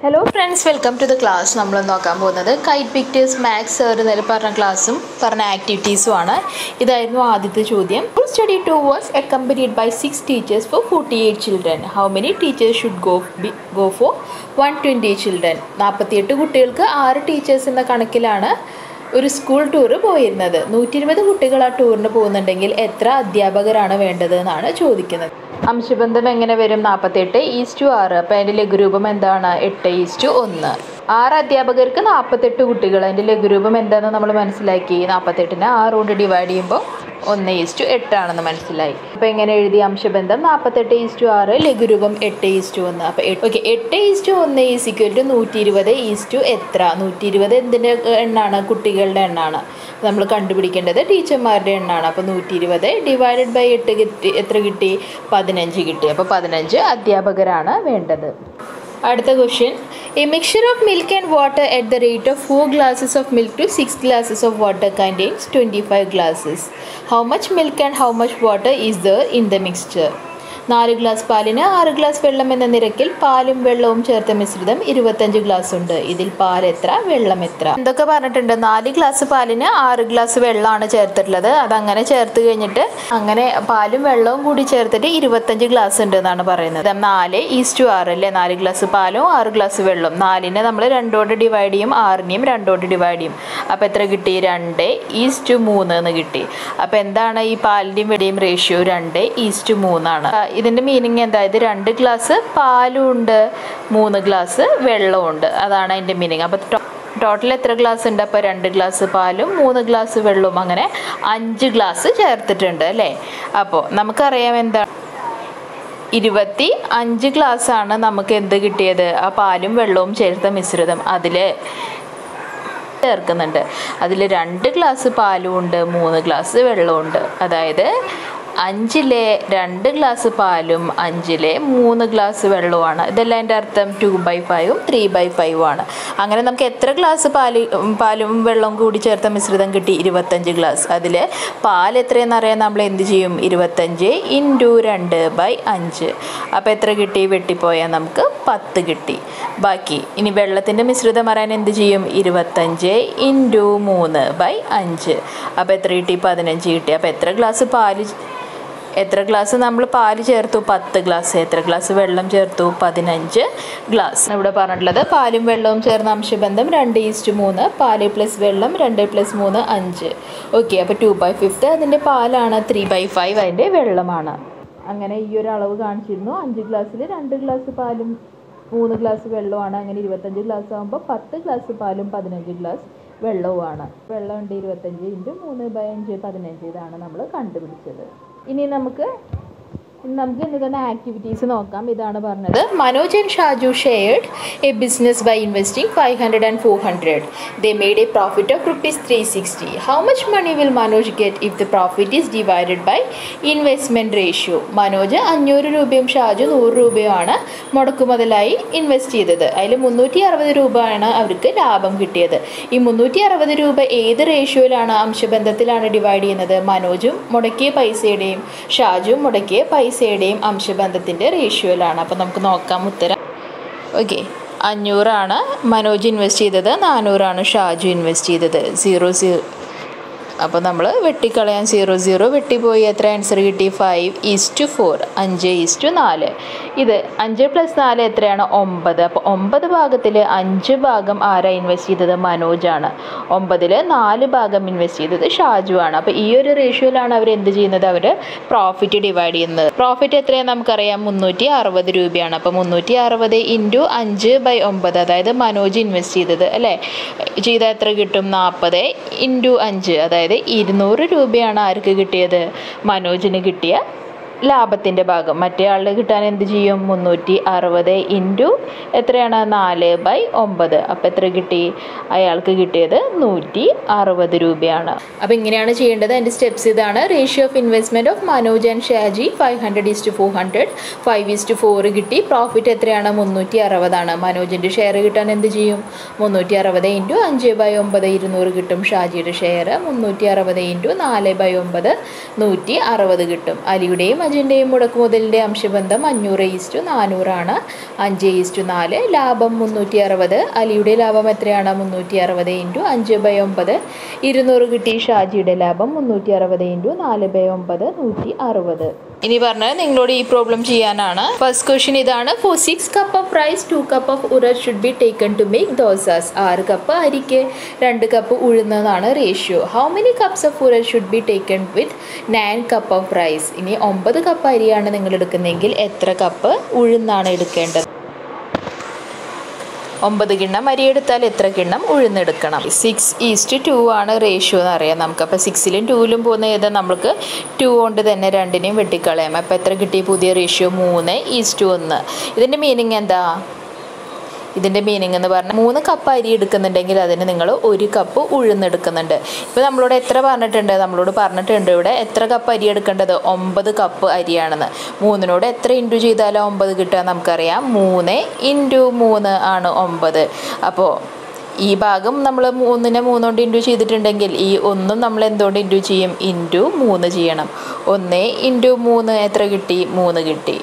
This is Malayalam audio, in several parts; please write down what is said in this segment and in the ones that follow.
Hello friends welcome to the class നമ്മൾ നോക്കാൻ പോകുന്നത് കൈറ്റ് പിക്റ്റേഴ്സ് മാത്സ് സാർ എന്നതിൽ പറഞ്ഞ ക്ലാസ്സും പറഞ്ഞ ആക്ടിവിറ്റീസും ആണ് ഇതായിരുന്നു ആദ്യത്തെ ചോദ്യം study tour was accompanied by six teachers for forty eight children how many teachers should go go for one twenty children നാൽപ്പത്തിയെട്ട് കുട്ടികൾക്ക് ആറ് ടീച്ചേഴ്സ് എന്ന കണക്കിലാണ് ഒരു സ്കൂൾ ടൂർ പോയിരുന്നത് നൂറ്റി ഇരുപത് കുട്ടികൾ ആ ടൂറിന് പോകുന്നുണ്ടെങ്കിൽ എത്ര അധ്യാപകരാണ് വേണ്ടത് എന്നാണ് ചോദിക്കുന്നത് അംശബന്ധം എങ്ങനെ വരും നാൽപ്പത്തെട്ട് ഈസ്റ്റു ആറ് അപ്പോൾ അതിൻ്റെ ലഘുരൂപം എന്താണ് എട്ട് ഈസ്റ്റു ഒന്ന് ആറ് അധ്യാപകർക്ക് നാൽപ്പത്തെട്ട് കുട്ടികൾ അതിൻ്റെ ലഘുരൂപം എന്താണെന്ന് നമ്മൾ മനസ്സിലാക്കി നാൽപ്പത്തെട്ടിനെ ആറ് കൊണ്ട് ഡിവൈഡ് ചെയ്യുമ്പോൾ ഒന്ന് ഈസ്റ്റു എട്ടാണെന്ന് മനസ്സിലായി അപ്പോൾ എങ്ങനെ എഴുതി അംശബന്ധം നാൽപ്പത്തെട്ട് ഈസ്റ്റു ആറ് ലഘുരൂപം എട്ട് ഈസ്റ്റു ഒന്ന് അപ്പോൾ ഓക്കെ എട്ട് ഈസ്റ്റു ഒന്ന് ഈസ് ഇക്വൽ ടു നൂറ്റി ഇരുപത് ഈസ്റ്റു എത്ര നൂറ്റി ഇരുപത് എന്തിൻ്റെ എണ്ണാണ് കുട്ടികളുടെ എണ്ണാണ് നമ്മൾ കണ്ടുപിടിക്കേണ്ടത് ടീച്ചർമാരുടെ എണ്ണാണ് അപ്പോൾ നൂറ്റി ഇരുപത് ഡിവൈഡഡ് ബൈ എട്ട് കിട്ടി എത്ര കിട്ടി പതിനഞ്ച് കിട്ടി അപ്പോൾ പതിനഞ്ച് അധ്യാപകരാണ് വേണ്ടത് അടുത്ത question a mixture of milk and water at the rate of four glasses of milk to six glasses of water contains twenty five glasses how much milk and how much water is there in the mixture നാല് ഗ്ലാസ് പാലിന് ആറ് ഗ്ലാസ് വെള്ളം എന്ന നിരക്കിൽ പാലും വെള്ളവും ചേർത്ത മിശ്രിതം ഇരുപത്തഞ്ച് ഗ്ലാസ് ഉണ്ട് ഇതിൽ പാൽ എത്ര വെള്ളം എത്ര എന്തൊക്കെ പറഞ്ഞിട്ടുണ്ട് നാല് ഗ്ലാസ് പാലിന് ആറ് ഗ്ലാസ് വെള്ളമാണ് ചേർത്തിട്ടുള്ളത് അതങ്ങനെ ചേർത്ത് കഴിഞ്ഞിട്ട് അങ്ങനെ പാലും വെള്ളവും കൂടി ചേർത്തിട്ട് ഇരുപത്തഞ്ച് ഗ്ലാസ് ഉണ്ട് എന്നാണ് പറയുന്നത് നാല് ഈസ്റ്റു ആറ് അല്ലേ നാല് ഗ്ലാസ് പാലും ആറ് ഗ്ലാസ് വെള്ളം നാലിനെ നമ്മൾ രണ്ടോട് ഡിവൈഡ് ചെയ്യും ആറിനെയും രണ്ടോട് ഡിവൈഡ് ചെയ്യും അപ്പോൾ എത്ര കിട്ടി രണ്ട് ഈസ്റ്റു മൂന്ന് എന്ന് കിട്ടി അപ്പോൾ എന്താണ് ഈ പാലിൻ്റെയും വെടിയും റേഷ്യോ രണ്ട് ഈസ്റ്റു മൂന്നാണ് ഇതിൻ്റെ മീനിങ് എന്താ ഇത് രണ്ട് ഗ്ലാസ് പാലും ഉണ്ട് മൂന്ന് ഗ്ലാസ് വെള്ളവും ഉണ്ട് അതാണ് അതിൻ്റെ മീനിങ് അപ്പോൾ ടോട്ടൽ എത്ര ഗ്ലാസ് ഉണ്ട് അപ്പോൾ രണ്ട് ഗ്ലാസ് പാലും മൂന്ന് ഗ്ലാസ് വെള്ളവും അങ്ങനെ അഞ്ച് ഗ്ലാസ് ചേർത്തിട്ടുണ്ട് അല്ലേ അപ്പോൾ നമുക്കറിയാം എന്താ ഇരുപത്തി അഞ്ച് ഗ്ലാസ്സാണ് നമുക്ക് എന്ത് കിട്ടിയത് ആ പാലും വെള്ളവും ചേർത്ത മിശ്രിതം അതിൽ ചേർക്കുന്നുണ്ട് അതിൽ രണ്ട് ഗ്ലാസ് പാലും ഉണ്ട് മൂന്ന് ഗ്ലാസ് വെള്ളമുണ്ട് അതായത് അഞ്ചിലെ രണ്ട് ഗ്ലാസ് പാലും അഞ്ചിലെ മൂന്ന് ഗ്ലാസ് വെള്ളവുമാണ് ഇതെല്ലാം എൻ്റെ അർത്ഥം ടു ബൈ ഫൈവും ത്രീ ബൈ ഫൈവും ആണ് അങ്ങനെ നമുക്ക് എത്ര ഗ്ലാസ് പാല് പാലും വെള്ളവും കൂടി ചേർത്ത മിശ്രിതം കിട്ടി ഇരുപത്തഞ്ച് ഗ്ലാസ് അതിൽ പാൽ എത്രയെന്ന് അറിയാൻ നമ്മൾ എന്ത് ചെയ്യും ഇരുപത്തഞ്ച് ഇൻറ്റു രണ്ട് ബൈ അഞ്ച് അപ്പോൾ എത്ര കിട്ടി വെട്ടിപ്പോയാൽ നമുക്ക് പത്ത് കിട്ടി ബാക്കി ഇനി വെള്ളത്തിൻ്റെ മിശ്രിതം അറിയാൻ എന്ത് ചെയ്യും ഇരുപത്തഞ്ച് ഇൻറ്റു മൂന്ന് ബൈ അഞ്ച് അപ്പോൾ എത്ര കിട്ടി പതിനഞ്ച് കിട്ടി അപ്പോൾ എത്ര ഗ്ലാസ് പാല് എത്ര ഗ്ലാസ് നമ്മൾ പാല് ചേർത്തു പത്ത് ഗ്ലാസ് എത്ര ഗ്ലാസ് വെള്ളം ചേർത്തു പതിനഞ്ച് ഗ്ലാസ് ഇവിടെ പറഞ്ഞിട്ടുള്ളത് പാലും വെള്ളവും ചേർന്ന അംശബന്ധം രണ്ട് ഈസ്റ്റ് മൂന്ന് പാല് പ്ലസ് വെള്ളം രണ്ട് പ്ലസ് മൂന്ന് അഞ്ച് ഓക്കെ അപ്പോൾ ടു ബൈ ഫിഫ്ത്ത് അതിൻ്റെ പാലാണ് ത്രീ ബൈ ഫൈവ് അതിൻ്റെ വെള്ളമാണ് അങ്ങനെ ഈ ഒരു അളവ് കാണിച്ചിരുന്നു അഞ്ച് ഗ്ലാസ്സിൽ രണ്ട് ഗ്ലാസ് പാലും മൂന്ന് ഗ്ലാസ് വെള്ളമാണ് അങ്ങനെ ഇരുപത്തഞ്ച് ഗ്ലാസ് ആകുമ്പോൾ പത്ത് ഗ്ലാസ് പാലും പതിനഞ്ച് ഗ്ലാസ് വെള്ളവുമാണ് വെള്ളമുണ്ട് ഇരുപത്തഞ്ച് ഇൻറ്റു മൂന്ന് ബൈ അഞ്ച് പതിനഞ്ച് ഇതാണ് നമ്മൾ കണ്ടുപിടിച്ചത് ഇനി നമുക്ക് ഇനി നമുക്ക് ഇന്ന് തന്നെ ആക്ടിവിറ്റീസ് നോക്കാം ഇതാണ് പറഞ്ഞത് Manoj and Shaju shared a business by investing five hundred and four hundred they made a profit of rupees three sixty how much money will Manoj get if the profit is divided by investment ratio Manoj അഞ്ഞൂറ് രൂപയും ഷാജു നൂറ് രൂപയുമാണ് മുടക്കുമുതലായി ഇൻവെസ്റ്റ് ചെയ്തത് അതിൽ മുന്നൂറ്റി അറുപത് രൂപയാണ് അവർക്ക് ലാഭം കിട്ടിയത് ഈ മുന്നൂറ്റി അറുപത് രൂപ ഏത് റേഷ്യോയിലാണ് അംശബന്ധത്തിലാണ് ഡിവൈഡ് ചെയ്യുന്നത് മനോജും മുടക്കിയ പൈസയുടെയും ഷാജുവും മുടക്കിയ പൈസയുടെയും അംശബന്ധത്തിൻ്റെ റേഷ്യോയിലാണ് അപ്പോൾ നമുക്ക് നോക്കാം ഉത്തരം ഓക്കെ അഞ്ഞൂറാണ് മനോജ് ഇൻവെസ്റ്റ് ചെയ്തത് നാനൂറാണ് ഷാജു ഇൻവെസ്റ്റ് ചെയ്തത് സീറോ സീറോ അപ്പോൾ നമ്മൾ വെട്ടിക്കളയാൻ സീറോ സീറോ വെട്ടിപ്പോയി എത്ര ആൻസർ കിട്ടി ഫൈവ് ഈസ്റ്റു ഫോർ അഞ്ച് ഈസ്റ്റു നാല് ഇത് അഞ്ച് പ്ലസ് നാല് എത്രയാണ് ഒമ്പത് അപ്പോൾ ഒമ്പത് ഭാഗത്തിൽ അഞ്ച് ഭാഗം ആരാ ഇൻവെസ്റ്റ് ചെയ്തത് മനോജാണ് ഒമ്പതിൽ നാല് ഭാഗം ഇൻവെസ്റ്റ് ചെയ്തത് ഷാജു ആണ് അപ്പോൾ ഈ ഒരു റേഷ്യോയിലാണ് അവർ എന്ത് ചെയ്യുന്നത് അവർ പ്രോഫിറ്റ് ഡിവൈഡ് ചെയ്യുന്നത് പ്രോഫിറ്റ് എത്രയാണ് നമുക്കറിയാം മുന്നൂറ്റി അറുപത് രൂപയാണ് അപ്പോൾ മുന്നൂറ്റി അറുപത് ഇൻറ്റു അഞ്ച് ബൈ ഒമ്പത് അതായത് മനോജ് ഇൻവെസ്റ്റ് ചെയ്തത് അല്ലേ ചെയ്താൽ എത്ര കിട്ടും നാൽപ്പത് ഇൻറ്റു അഞ്ച് അതായത് ഇരുന്നൂറ് രൂപയാണ് ആർക്ക് കിട്ടിയത് മനോജിന് കിട്ടിയ ലാഭത്തിൻ്റെ ഭാഗം മറ്റേ ആളിന് കിട്ടാൻ എന്ത് ചെയ്യും മുന്നൂറ്റി അറുപത് ഇൻറ്റു എത്രയാണ് നാല് ബൈ ഒമ്പത് അപ്പോൾ എത്ര കിട്ടി അയാൾക്ക് കിട്ടിയത് നൂറ്റി അറുപത് രൂപയാണ് അപ്പോൾ ഇങ്ങനെയാണ് ചെയ്യേണ്ടത് അതിൻ്റെ സ്റ്റെപ്സ് ഇതാണ് ratio of investment of Manoj and Shaji five hundred is to four hundred five is to four കിട്ടി പ്രോഫിറ്റ് എത്രയാണ് മുന്നൂറ്റി അറുപതാണ് മനോജിൻ്റെ ഷെയർ കിട്ടാൻ എന്ത് ചെയ്യും മുന്നൂറ്റി അറുപത് ഇൻറ്റു അഞ്ച് ബൈ ഒമ്പത് ഇരുന്നൂറ് കിട്ടും ഷാജിയുടെ ഷെയർ മുന്നൂറ്റി അറുപത് ഇൻറ്റു നാല് ബൈ ഒമ്പത് നൂറ്റി അറുപത് കിട്ടും അലിയുടെയും ഷാജിൻ്റെയും മുടക്ക് മുതലിൻ്റെ അംശബന്ധം അഞ്ഞൂറ് ഈസ്റ്റു നാനൂറാണ് അഞ്ച് ഈസ്റ്റു നാല് ലാഭം മുന്നൂറ്റി അറുപത് അലിയുടെ ലാഭം എത്രയാണ് മുന്നൂറ്റി അറുപത് ഇൻറ്റു അഞ്ച് ബൈ ഒമ്പത് ഇരുന്നൂറ് കിട്ടി ഷാജിയുടെ ലാഭം മുന്നൂറ്റി അറുപത് ഇൻറ്റു നാല് ബൈ ഒമ്പത് നൂറ്റി അറുപത് ഇനി പറഞ്ഞത് നിങ്ങളോട് ഈ പ്രോബ്ലം ചെയ്യാനാണ് ഫസ്റ്റ് ക്വസ്റ്റ്യൻ ഇതാണ് for six cup of rice two cup of urad should be taken to make dosas ആറ് കപ്പ് അരിക്ക് രണ്ട് കപ്പ് ഉഴുന്നതാണ് ratio how many cups of urad should be taken with nine cup of rice ഇനി ഒമ്പത് കപ്പ് അരിയാണ് നിങ്ങൾ എടുക്കുന്നതെങ്കിൽ എത്ര കപ്പ് ഉഴുന്നാണ് എടുക്കേണ്ടത് ഒമ്പത് കിണ്ണം അരി എടുത്താൽ എത്ര കിണ്ണം ഉഴുന്നെടുക്കണം സിക്സ് ഈസ്റ്റ് ടു ആണ് റേഷ്യോ എന്ന് അറിയാം നമുക്ക് അപ്പോൾ സിക്സിലും ടൂവിലും പോകുന്ന ഏതാ നമുക്ക് ടു കൊണ്ട് തന്നെ രണ്ടിനെയും വെട്ടിക്കളയാം അപ്പോൾ എത്ര കിട്ടി പുതിയ റേഷ്യോ മൂന്ന് ഈസ്റ്റ് ഒന്ന് ഇതിൻ്റെ മീനിങ് എന്താ ഇതിൻ്റെ മീനിങ് എന്ന് പറഞ്ഞാൽ മൂന്ന് കപ്പ് അരി എടുക്കുന്നുണ്ടെങ്കിൽ അതിന് നിങ്ങൾ ഒരു കപ്പ് ഉഴുന്നെടുക്കുന്നുണ്ട് ഇപ്പോൾ നമ്മളോട് എത്ര പറഞ്ഞിട്ടുണ്ട് നമ്മളോട് പറഞ്ഞിട്ടുണ്ട് ഇവിടെ എത്ര കപ്പ് അരി എടുക്കേണ്ടത് ഒമ്പത് കപ്പ് അരിയാണെന്ന് മൂന്നിനോട് എത്ര ഇൻറ്റു ചെയ്താലും ഒമ്പത് കിട്ടുക നമുക്കറിയാം മൂന്ന് ഇൻറ്റു മൂന്ന് ആണ് ഒമ്പത് അപ്പോൾ ഈ ഭാഗം നമ്മൾ മൂന്നിനെ മൂന്നുകൊണ്ട് ഇൻറ്റു ചെയ്തിട്ടുണ്ടെങ്കിൽ ഈ ഒന്നും നമ്മൾ എന്തുകൊണ്ട് ഇൻറ്റു ചെയ്യും ഇൻറ്റു മൂന്ന് ചെയ്യണം ഒന്ന് ഇൻറ്റു മൂന്ന് എത്ര കിട്ടി മൂന്ന് കിട്ടി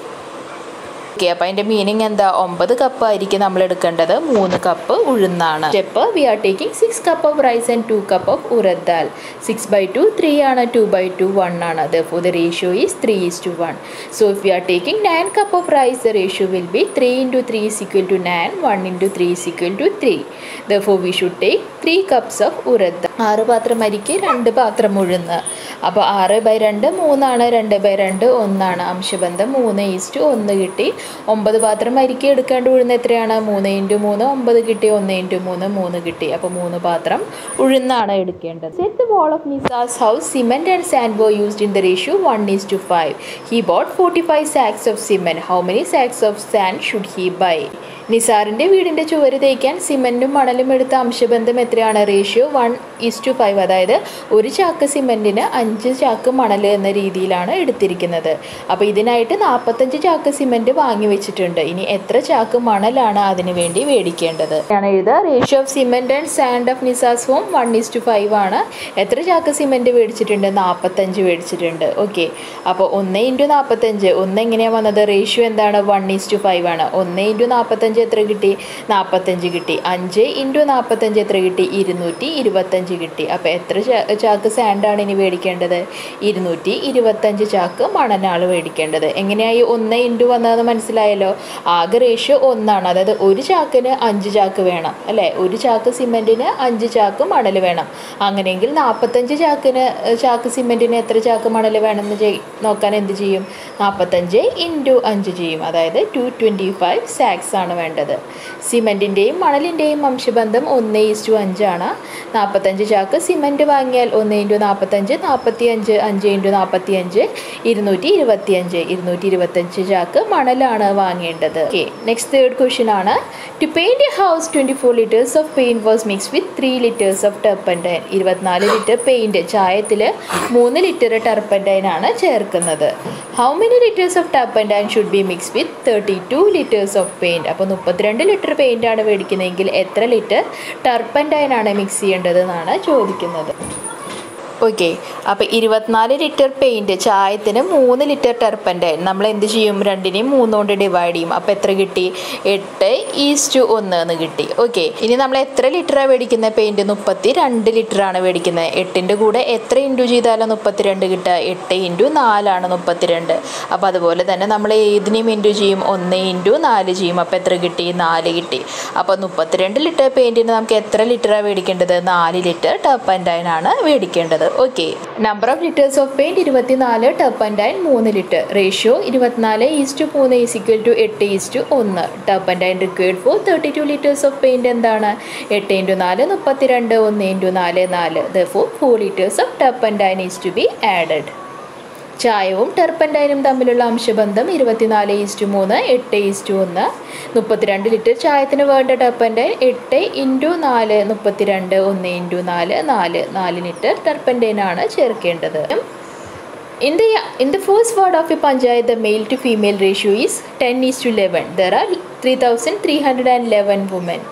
ഓക്കെ അപ്പോൾ അതിൻ്റെ മീനിങ് എന്താ ഒമ്പത് കപ്പ് ആയിരിക്കും നമ്മൾ എടുക്കേണ്ടത് മൂന്ന് കപ്പ് ഉഴുന്നാണ് step we are taking six cup of rice and two cup of urad dal six by two three ആണ് ടു ബൈ ടു വൺ ആണ് though the ratio is three is to one so if we are taking nine cup of rice the ratio will be three into three is equal to nine one into three is equal to three though we should take three cups of urad ആറ് പാത്രം അരിക്ക് രണ്ട് പാത്രം ഉഴുന്ന് അപ്പോൾ ആറ് ബൈ രണ്ട് മൂന്നാണ് രണ്ട് ബൈ രണ്ട് ഒന്നാണ് അംശബന്ധം മൂന്ന് ഈസ്റ്റ് ഒന്ന് കിട്ടി ഒമ്പത് പാത്രം അരിക്ക് എടുക്കേണ്ട ഉഴുന്ന് എത്രയാണ് മൂന്ന് ഇൻറ്റു മൂന്ന് ഒമ്പത് കിട്ടി ഒന്ന് ഇൻറ്റു മൂന്ന് മൂന്ന് കിട്ടി അപ്പോൾ മൂന്ന് പാത്രം ഉഴുന്നാണ് എടുക്കേണ്ടത് set the wall of Nisar's house cement and sand were used in the ratio one is two five he bought forty five sacks of cement how many sacks of sand should he buy നിസാറിൻ്റെ വീടിൻ്റെ ചുവര് തേക്കാൻ സിമെൻറ്റും മണലും എടുത്ത അംശബന്ധം എത്രയാണ് ratio one is two five അതായത് ഒരു ചാക്ക് സിമെൻറ്റിന് അഞ്ച് ചാക്ക് മണൽ എന്ന രീതിയിലാണ് എടുത്തിരിക്കുന്നത് അപ്പോൾ ഇതിനായിട്ട് നാൽപ്പത്തഞ്ച് ചാക്ക് സിമെൻറ്റ് വാങ്ങി വെച്ചിട്ടുണ്ട് ഇനി എത്ര ചാക്ക് മണലാണ് അതിന് വേണ്ടി മേടിക്കേണ്ടത് ആണ് എഴുതുക ratio of cement and sand of Nisar's home one is two five ആണ് എത്ര ചാക്ക് സിമെൻറ്റ് മേടിച്ചിട്ടുണ്ട് നാൽപ്പത്തഞ്ച് മേടിച്ചിട്ടുണ്ട് ഓക്കെ അപ്പോൾ ഒന്ന് ഇൻറ്റു നാൽപ്പത്തഞ്ച് ഒന്ന് എങ്ങനെയാണ് വന്നത് റേഷ്യോ എന്താണ് വൺ ഈസ് ടു ഫൈവ് ആണ് ഒന്ന് ഇൻറ്റു നാൽപ്പത്തഞ്ച് എത്ര കിട്ടി നാൽപ്പത്തഞ്ച് കിട്ടി അഞ്ച് ഇൻറ്റു നാൽപ്പത്തഞ്ച് എത്ര കിട്ടി ഇരുന്നൂറ്റി ഇരുപത്തഞ്ച് കിട്ടി അപ്പോൾ എത്ര ചാ- ചാക്ക് സാൻഡാണ് ഇനി മേടിക്കേണ്ടത് ഇരുന്നൂറ്റി ഇരുപത്തഞ്ച് ചാക്ക് മണലാണ് മേടിക്കേണ്ടത് എങ്ങനെയായി ഒന്ന് ഇൻറ്റു വന്നതെന്ന് മനസ്സിലായല്ലോ ആകെ റേഷ്യോ ഒന്നാണ് അതായത് ഒരു ചാക്കിന് അഞ്ച് ചാക്ക് വേണം അല്ലേ ഒരു ചാക്ക് സിമെൻറ്റിന് അഞ്ച് ചാക്ക് മണൽ വേണം അങ്ങനെയെങ്കിൽ നാൽപ്പത്തഞ്ച് ചാക്കിന് ഏഹ്, ചാക്ക് സിമെൻറ്റിന് എത്ര ചാക്ക് മണൽ വേണമെന്ന് ചെയ്- നോക്കാൻ എന്ത് ചെയ്യും നാൽപ്പത്തഞ്ച് ഇൻറ്റു അഞ്ച് ചെയ്യും അതായത് ടു ട്വൻറ്റി ഫൈവ് സാക്സ് ആണ് വേണ്ടത് സിമെൻറ്റിൻ്റെയും മണലിൻ്റെയും അംശബന്ധം ഒന്ന് ഈസ്റ്റു അഞ്ചാണ് നാൽപ്പത്തഞ്ച് ചാക്ക് സിമെൻറ്റ് വാങ്ങിയാൽ ഒന്ന് ഇൻറ്റു നാൽപ്പത്തഞ്ച് നാൽപ്പത്തി അഞ്ച് അഞ്ച് ഇൻറ്റു നാൽപ്പത്തി അഞ്ച് ഇരുന്നൂറ്റി ഇരുപത്തി അഞ്ച് ഇരുന്നൂറ്റി ഇരുപത്തഞ്ച് ചാക്ക് മണലാണ് വാങ്ങേണ്ടത് ഓക്കെ നെക്സ്റ്റ് തേർഡ് ക്വസ്റ്റ്യൻ ആണ് to paint a house twenty four litres of paint was mix with three litres of turpentine ഇരുപത്തിനാല് ലിറ്റർ പെയിൻറ്റ് ചായത്തിൽ മൂന്ന് ലിറ്റർ ടർപ്പൻറ്റൈൻ ആണ് ചേർക്കുന്നത് how many litres of turpentine should be mix with thirty two litres of paint അപ്പോൾ മുപ്പത്തിരണ്ട് ലിറ്റർ പെയിൻ്റ് ആണ് മേടിക്കുന്നതെങ്കിൽ എത്ര ലിറ്റർ ടർപ്പൻറ്റൈൻ ആണ് മിക്സ് ചെയ്യേണ്ടത് എന്നാണ് ചോദിക്കുന്നത് ഓക്കെ അപ്പോൾ ഇരുപത്തിനാല് ലിറ്റർ പെയിൻറ്റ് ചായത്തിന് മൂന്ന് ലിറ്റർ ടെർപ്പൻ്റൈൻ നമ്മൾ എന്ത് ചെയ്യും രണ്ടിനെയും മൂന്നുകൊണ്ട് ഡിവൈഡ് ചെയ്യും അപ്പോൾ എത്ര കിട്ടി എട്ട് ഈസ്റ്റു ഒന്ന് എന്ന് കിട്ടി ഓക്കെ ഇനി നമ്മൾ എത്ര ലിറ്ററാണ് മേടിക്കുന്നത് പെയിൻറ്റ് മുപ്പത്തി രണ്ട് ലിറ്ററാണ് മേടിക്കുന്നത് എട്ടിൻ്റെ കൂടെ എത്ര ഇൻറ്റു ചെയ്താലാണ് മുപ്പത്തിരണ്ട് കിട്ടുക എട്ട് ഇൻറ്റു നാലാണ് മുപ്പത്തിരണ്ട് അപ്പോൾ അതുപോലെ തന്നെ നമ്മൾ ഏതിനെയും ഇൻറ്റു ചെയ്യും ഒന്ന് ഇൻറ്റു നാല് ചെയ്യും അപ്പോൾ എത്ര കിട്ടി നാല് കിട്ടി അപ്പോൾ മുപ്പത്തിരണ്ട് ലിറ്റർ പെയിൻറ്റിന് നമുക്ക് എത്ര ലിറ്ററാണ് മേടിക്കേണ്ടത് നാല് ലിറ്റർ ടർപ്പൻറ്റൈൻ ആണ് മേടിക്കേണ്ടത് okay number of litres of paint ഇരുപത്തിനാല് ടർപ്പൻറ്റൈൻ മൂന്ന് ലിറ്റർ റേഷ്യോ ഇരുപത്തിനാല് ഈസ്റ്റു മൂന്ന് ഈസ് ഇക്വൽ ടു എട്ട് ഈസ്റ്റു ഒന്ന് turpentine required for thirty two litres of paint എന്താണ് എട്ട് ഇൻറ്റു നാല് മുപ്പത്തിരണ്ട് ഒന്ന് ഇൻറ്റു നാല് നാല് the four four litres of turpentine is to be added ചായവും ടെർപ്പൻറ്റൈനും തമ്മിലുള്ള അംശബന്ധം ഇരുപത്തിനാല് ഈസ്റ്റു മൂന്ന് എട്ട് ഈസ്റ്റു ഒന്ന് മുപ്പത്തിരണ്ട് ലിറ്റർ ചായത്തിന് വേണ്ട ടെർപ്പൻറ്റൈൻ എട്ട് ഇൻറ്റു നാല് മുപ്പത്തിരണ്ട് ഒന്ന് ഇൻറ്റു നാല് നാല് നാല് ലിറ്റർ ടെർപ്പൻറ്റൈനാണ് ചേർക്കേണ്ടത് In the, in the first ward of a panchayat, the male to female ratio is 10 is to 11. There are 3,311 women.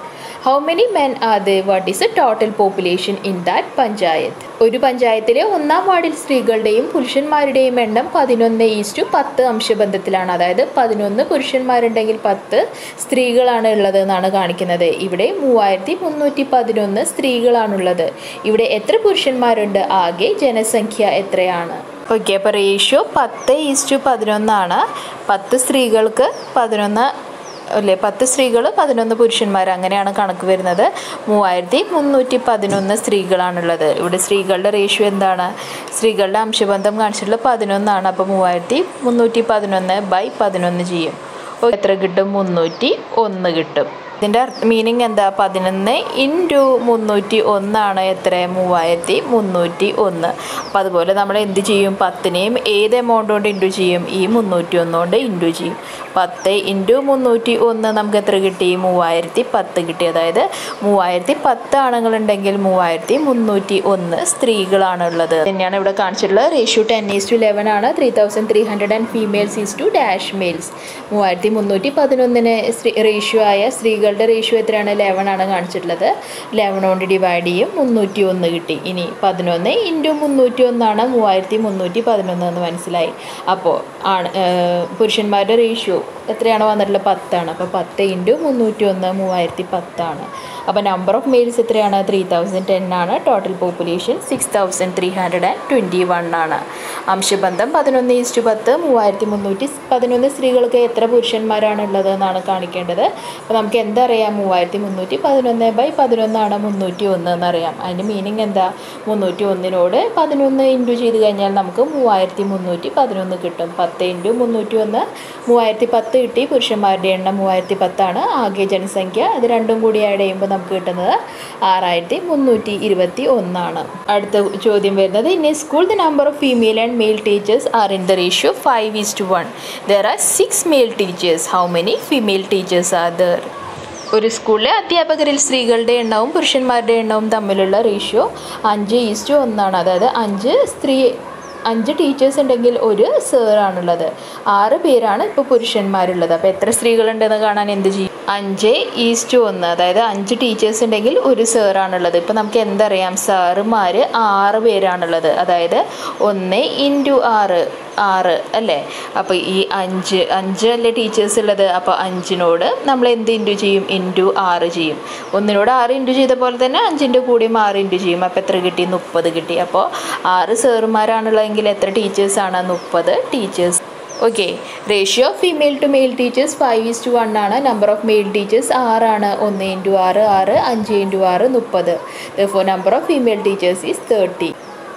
How many men are the what is a total population in that panchayat ഒരു പഞ്ചായത്തിലെ ഒന്നാം വാർഡിൽ സ്ത്രീകളുടെയും പുരുഷന്മാരുടെയും എണ്ണം പതിനൊന്ന് ഈസ്റ്റു പത്ത് അംശബന്ധത്തിലാണ് അതായത് പതിനൊന്ന് പുരുഷന്മാരുണ്ടെങ്കിൽ പത്ത് സ്ത്രീകളാണ് ഉള്ളത് എന്നാണ് കാണിക്കുന്നത് ഇവിടെ മൂവായിരത്തി മുന്നൂറ്റി പതിനൊന്ന് സ്ത്രീകളാണുള്ളത് ഇവിടെ എത്ര പുരുഷന്മാരുണ്ട് ആകെ ജനസംഖ്യ എത്രയാണ് ഓക്കെ അപ്പോൾ റേഷ്യോ പത്ത് ഈസ്റ്റു പതിനൊന്നാണ് പത്ത് സ്ത്രീകൾക്ക് പതിനൊന്ന് അല്ലേ പത്ത് സ്ത്രീകൾ പതിനൊന്ന് പുരുഷന്മാർ അങ്ങനെയാണ് കണക്ക് വരുന്നത് മൂവായിരത്തി മുന്നൂറ്റി പതിനൊന്ന് സ്ത്രീകളാണുള്ളത് ഇവിടെ സ്ത്രീകളുടെ റേഷ്യോ എന്താണ് സ്ത്രീകളുടെ അംശബന്ധം കാണിച്ചിട്ടുള്ള പതിനൊന്നാണ് അപ്പോൾ മൂവായിരത്തി മുന്നൂറ്റി പതിനൊന്ന് ബൈ പതിനൊന്ന് ചെയ്യും അപ്പോൾ എത്ര കിട്ടും മുന്നൂറ്റി ഒന്ന് കിട്ടും ഇതിൻ്റെ മീനിങ് എന്താ പതിനൊന്ന് ഇൻറ്റു മുന്നൂറ്റി ഒന്നാണ് എത്ര മൂവായിരത്തി മുന്നൂറ്റി ഒന്ന് അപ്പോൾ അതുപോലെ നമ്മൾ എന്ത് ചെയ്യും പത്തിനെയും ഏത് എമൗണ്ട് കൊണ്ട് ഇൻറ്റു ചെയ്യും ഈ മുന്നൂറ്റി ഒന്ന് കൊണ്ട് ഇൻറ്റു ചെയ്യും പത്ത് ഇൻറ്റു മുന്നൂറ്റി ഒന്ന് നമുക്ക് എത്ര കിട്ടി മൂവായിരത്തി പത്ത് കിട്ടി അതായത് മൂവായിരത്തി പത്ത് ആണുങ്ങളുണ്ടെങ്കിൽ മൂവായിരത്തി മുന്നൂറ്റി ഒന്ന് സ്ത്രീകളാണ് ഉള്ളത് തന്നെയാണ് ഇവിടെ കാണിച്ചിട്ടുള്ളത് ratio ten is to eleven ആണ് three thousand three hundred and females is to dash males മൂവായിരത്തി മുന്നൂറ്റി പതിനൊന്നിന് സ്ത്രീ റേഷ്യോ ആയ സ്ത്രീകളുടെ റേഷ്യോ എത്രയാണ് ലെവൻ ആണ് കാണിച്ചിട്ടുള്ളത് ലെവൻ കൊണ്ട് ഡിവൈഡ് ചെയ്യും മുന്നൂറ്റി ഒന്ന് കിട്ടി ഇനി പതിനൊന്ന് ഇൻറ്റു മുന്നൂറ്റി ഒന്നാണ് മൂവായിരത്തി മുന്നൂറ്റി പതിനൊന്ന് എന്ന് മനസ്സിലായി അപ്പോൾ ആണ് പുരുഷന്മാരുടെ റേഷ്യോ എത്രയാണ് വന്നിട്ടുള്ളത് പത്താണ് അപ്പോൾ പത്ത് ഇൻറ്റു മുന്നൂറ്റി ഒന്ന് മൂവായിരത്തി പത്താണ് അപ്പോൾ നമ്പർ ഓഫ് മെയിൽസ് എത്രയാണ് ത്രീ തൗസൻഡ് ടെൻ ആണ് total population six thousand three hundred and twenty one ആണ് അംശബന്ധം പതിനൊന്ന് ഈസ്റ്റു പത്ത് മൂവായിരത്തി മുന്നൂറ്റി പതിനൊന്ന് സ്ത്രീകൾക്ക് എത്ര പുരുഷന്മാരാണ് ഉള്ളത് എന്നാണ് കാണിക്കേണ്ടത് അപ്പോൾ നമുക്ക് എന്തറിയാം മൂവായിരത്തി മുന്നൂറ്റി പതിനൊന്ന് ബൈ പതിനൊന്നാണ് മുന്നൂറ്റി ഒന്ന് എന്നറിയാം അതിൻ്റെ മീനിങ് എന്താ മുന്നൂറ്റി ഒന്നിനോട് പതിനൊന്ന് ഇൻറ്റു ചെയ്ത് കഴിഞ്ഞാൽ നമുക്ക് മൂവായിരത്തി മുന്നൂറ്റി പതിനൊന്ന് കിട്ടും പത്ത് ഇൻറ്റു മുന്നൂറ്റി ഒന്ന് മൂവായിരത്തി പത്ത് കിട്ടി പുരുഷന്മാരുടെ എണ്ണം മൂവായിരത്തി പത്താണ് ആകെ ജനസംഖ്യ അത് രണ്ടും കൂടി ആഡ് ചെയ്യുമ്പോൾ നമുക്ക് കിട്ടുന്നത് ആറായിരത്തി മുന്നൂറ്റി ഇരുപത്തി ഒന്നാണ് അടുത്ത ചോദ്യം വരുന്നത് in a school the number of female and male teachers are in the ratio five is to one there are six male teachers how many female teachers are there ഒരു സ്കൂളിലെ അധ്യാപകരിൽ സ്ത്രീകളുടെ എണ്ണവും പുരുഷന്മാരുടെ എണ്ണവും തമ്മിലുള്ള റേഷ്യോ അഞ്ച് ഈസ്റ്റു ഒന്നാണ് അതായത് അഞ്ച് സ്ത്രീ അഞ്ച് ടീച്ചേഴ്സ് ഉണ്ടെങ്കിൽ ഒരു സാറാണുള്ളത് ആറ് പേരാണ് ഇപ്പോൾ പുരുഷന്മാരുള്ളത് അപ്പോൾ എത്ര സ്ത്രീകളുണ്ടെന്ന് കാണാൻ എന്ത് ചെയ്യും അഞ്ച് ഈസ്റ്റ് ഒന്ന് അതായത് അഞ്ച് ടീച്ചേഴ്സ് ഉണ്ടെങ്കിൽ ഒരു സാറാണുള്ളത് ഇപ്പോൾ നമുക്ക് എന്തറിയാം സാറുമാർ ആറ് പേരാണുള്ളത് അതായത് ഒന്ന് ഇൻറ്റു ആറ് ആറ് അല്ലേ അപ്പോൾ ഈ അഞ്ച് അഞ്ച് അല്ലേ ടീച്ചേഴ്സ് ഉള്ളത് അപ്പോൾ അഞ്ചിനോട് നമ്മൾ എന്ത് ഇൻറ്റു ചെയ്യും ഇൻറ്റു ആറ് ചെയ്യും ഒന്നിനോട് ആറ് ഇൻറ്റു ചെയ്ത പോലെ തന്നെ അഞ്ചിൻ്റെ കൂടിയും ആറ് ഇൻറ്റു ചെയ്യും അപ്പോൾ എത്ര കിട്ടി മുപ്പത് കിട്ടി അപ്പോൾ ആറ് സാറുമാരാണുള്ളതെങ്കിൽ എത്ര ടീച്ചേഴ്സാണ് മുപ്പത് teachers okay ratio of female to male teachers five is to one ആണ് നമ്പർ ഓഫ് മെയിൽ ടീച്ചേഴ്സ് ആറാണ് ഒന്ന് ഇൻറ്റു ആറ് ആറ് അഞ്ച് ഇൻറ്റു ആറ് മുപ്പത് for number of female teachers is thirty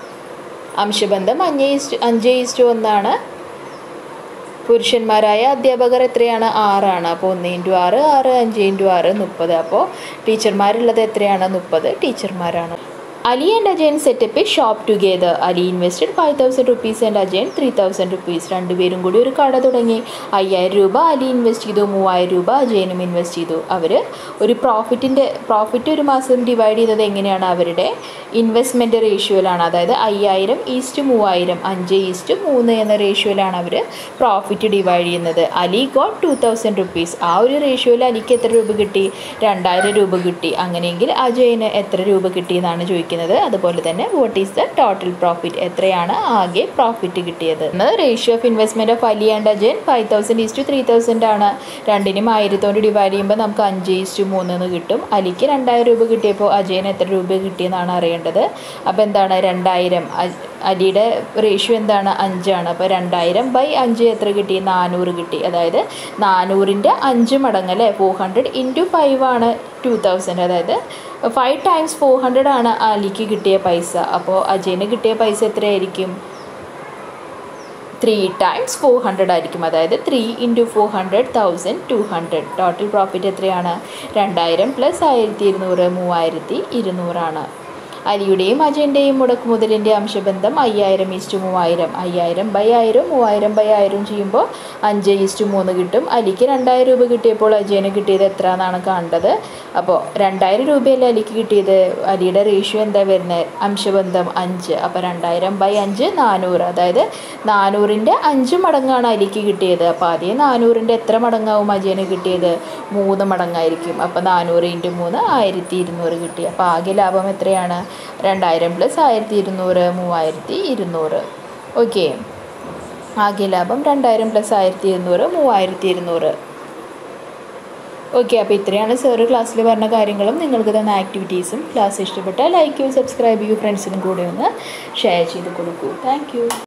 അംശബന്ധം അഞ്ച് ഈസ്റ്റ് അഞ്ച് ഈസ്റ്റ് ഒന്നാണ് പുരുഷന്മാരായ അധ്യാപകർ എത്രയാണ് ആറാണ് അപ്പോൾ ഒന്ന് ഇൻറ്റു ആറ് ആറ് അഞ്ച് ഇൻറ്റു ആറ് മുപ്പത് അപ്പോൾ ടീച്ചർമാരുള്ളത് എത്രയാണ് മുപ്പത് ടീച്ചർമാരാണ് Ali and Ajayan set up a shop together Ali invested five thousand rupees and Ajayan three thousand rupees രണ്ടുപേരും കൂടി ഒരു കട തുടങ്ങി അയ്യായിരം രൂപ അലി ഇൻവെസ്റ്റ് ചെയ്തു മൂവായിരം രൂപ അജയനും ഇൻവെസ്റ്റ് ചെയ്തു അവർ ഒരു പ്രോഫിറ്റിൻ്റെ പ്രോഫിറ്റ് ഒരു മാസം ഡിവൈഡ് ചെയ്തത് എങ്ങനെയാണ് അവരുടെ ഇൻവെസ്റ്റ്മെൻറ്റ് റേഷ്യോയിലാണ് അതായത് അയ്യായിരം ഈസ്റ്റ് മൂവായിരം അഞ്ച് ഈസ്റ്റ് മൂന്ന് എന്ന റേഷ്യോയിലാണ് അവർ പ്രോഫിറ്റ് ഡിവൈഡ് ചെയ്യുന്നത് Ali got two thousand rupees ആ ഒരു റേഷ്യോയിൽ അലിക്ക് എത്ര രൂപ കിട്ടി രണ്ടായിരം രൂപ കിട്ടി അങ്ങനെയെങ്കിൽ അജയന് എത്ര രൂപ കിട്ടി എന്നാണ് ചോദിക്കുന്നത് അതുപോലെ തന്നെ what is the total profit എത്രയാണ് ആകെ പ്രോഫിറ്റ് കിട്ടിയത് എന്ന് ratio of investment of Ali and Ajayan five thousand is to three thousand ആണ് രണ്ടിനും ആയിരത്തോണ്ട് ഡിവൈഡ് ചെയ്യുമ്പോൾ നമുക്ക് അഞ്ച് ഈസ്റ്റു മൂന്ന് എന്ന് കിട്ടും അലിക്ക് രണ്ടായിരം രൂപ കിട്ടിയപ്പോൾ അജയന് എത്ര രൂപ കിട്ടിയെന്നാണ് അറിയേണ്ടത് അപ്പോൾ എന്താണ് രണ്ടായിരം അലിയുടെ റേഷ്യോ എന്താണ് അഞ്ചാണ് അപ്പോൾ രണ്ടായിരം ബൈ അഞ്ച് എത്ര കിട്ടി നാനൂറ് കിട്ടി അതായത് നാനൂറിൻ്റെ അഞ്ച് മടങ്ങ് അല്ലേ ഫോർ ഹൺഡ്രഡ് ഇൻറ്റു ഫൈവ് ആണ് ടു തൗസൻഡ് അതായത് ഫൈവ് ടൈംസ് ഫോർ ഹൺഡ്രഡ് ആണ് അലിക്ക് കിട്ടിയ പൈസ അപ്പോൾ അജയന് കിട്ടിയ പൈസ എത്രയായിരിക്കും ത്രീ ടൈംസ് ഫോർ ഹൺഡ്രഡ് ആയിരിക്കും അതായത് three into four hundred thousand two hundred total profit എത്രയാണ് രണ്ടായിരം പ്ലസ് ആയിരത്തി ഇരുന്നൂറ് മൂവായിരത്തി ഇരുന്നൂറാണ് അലിയുടെയും അജയൻ്റെയും മുടക്ക് മുതലിൻ്റെ അംശബന്ധം അയ്യായിരം ഈസ്റ്റ് മൂവായിരം അയ്യായിരം ബൈ ആയിരം മൂവായിരം ബൈ ആയിരം ചെയ്യുമ്പോൾ അഞ്ച് ഈസ്റ്റ് മൂന്ന് കിട്ടും അലിക്ക് രണ്ടായിരം രൂപ കിട്ടിയപ്പോൾ അജയന് കിട്ടിയത് എത്ര എന്നാണ് കാണേണ്ടത് അപ്പോൾ രണ്ടായിരം രൂപയല്ലേ അലിക്ക് കിട്ടിയത് അലിയുടെ റേഷ്യോ എന്താ വരുന്നത് അംശബന്ധം അഞ്ച് അപ്പോൾ രണ്ടായിരം ബൈ അഞ്ച് നാനൂറ് അതായത് നാനൂറിൻ്റെ അഞ്ച് മടങ്ങാണ് അലിക്ക് കിട്ടിയത് അപ്പോൾ ആദ്യം നാനൂറിൻ്റെ എത്ര മടങ്ങാവും അജയന് കിട്ടിയത് മൂന്ന് മടങ്ങായിരിക്കും അപ്പോൾ നാനൂറ് ഇൻറ്റു മൂന്ന് ആയിരത്തി ഇരുന്നൂറ് കിട്ടി അപ്പോൾ ആകെ ലാഭം എത്രയാണ് രണ്ടായിരം പ്ലസ് ആയിരത്തി ഇരുന്നൂറ് മൂവായിരത്തി ഇരുന്നൂറ് ഓക്കെ ആകെ ലാഭം രണ്ടായിരം പ്ലസ് ആയിരത്തി ഇരുന്നൂറ് മൂവായിരത്തി ഇരുന്നൂറ് ഓക്കെ അപ്പോൾ ഇത്രയാണ് സാറ് ക്ലാസ്സിൽ പറഞ്ഞ കാര്യങ്ങളും നിങ്ങൾക്ക് തന്ന ആക്ടിവിറ്റീസും ക്ലാസ് ഇഷ്ടപ്പെട്ടാൽ ലൈക്ക് ചെയ്യൂ സബ്സ്ക്രൈബ് ചെയ്യൂ ഫ്രണ്ട്സിനും കൂടെ ഒന്ന് ഷെയർ ചെയ്ത് കൊടുക്കൂ താങ്ക്